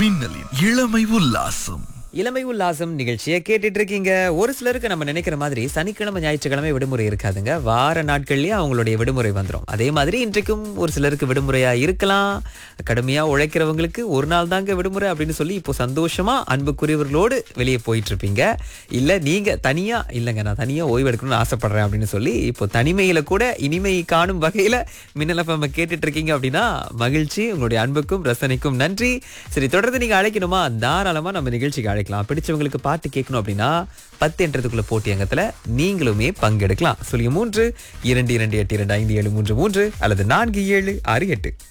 மின்னலின் இளமை உல்லாசம் இளமை உல்லாசம் நிகழ்ச்சியை கேட்டுட்டு இருக்கீங்க ஒரு சிலருக்கு நம்ம நினைக்கிற மாதிரி சனிக்கிழமை ஞாயிற்றுக்கிழமை விடுமுறை இருக்காதுங்க வார நாட்கள்லயே அவங்களுடைய விடுமுறை வந்துடும் அதே மாதிரி இன்றைக்கும் ஒரு சிலருக்கு விடுமுறையா இருக்கலாம் கடுமையா உழைக்கிறவங்களுக்கு ஒரு நாள் தாங்க விடுமுறை அப்படின்னு சொல்லி இப்போ சந்தோஷமா அன்புக்குரியவர்களோடு வெளியே போயிட்டு இருப்பீங்க இல்ல நீங்க தனியா இல்லைங்க நான் தனியா ஓய்வு எடுக்கணும்னு ஆசைப்படுறேன் அப்படின்னு சொல்லி இப்போ தனிமையில கூட இனிமை காணும் வகையில மின்னல் FM கேட்டுட்டு இருக்கீங்க அப்படின்னா மகிழ்ச்சி உங்களுடைய அன்புக்கும் ரசனைக்கும் நன்றி சரி தொடர்ந்து நீங்க அழைக்கணுமா தாராளமா நம்ம நிகழ்ச்சிக்கு அழைக்கலாம் பிடிச்சவங்களுக்கு பாட்டு கேட்கணும் அப்படின்னா பத்து என்றதுக்குள்ள போட்டி அங்கத்துல நீங்களுமே பங்கெடுக்கலாம் சொல்லிய மூன்று இரண்டு இரண்டு எட்டு இரண்டு ஐந்து ஏழு மூன்று மூன்று அல்லது நான்கு ஏழு ஆறு எட்டு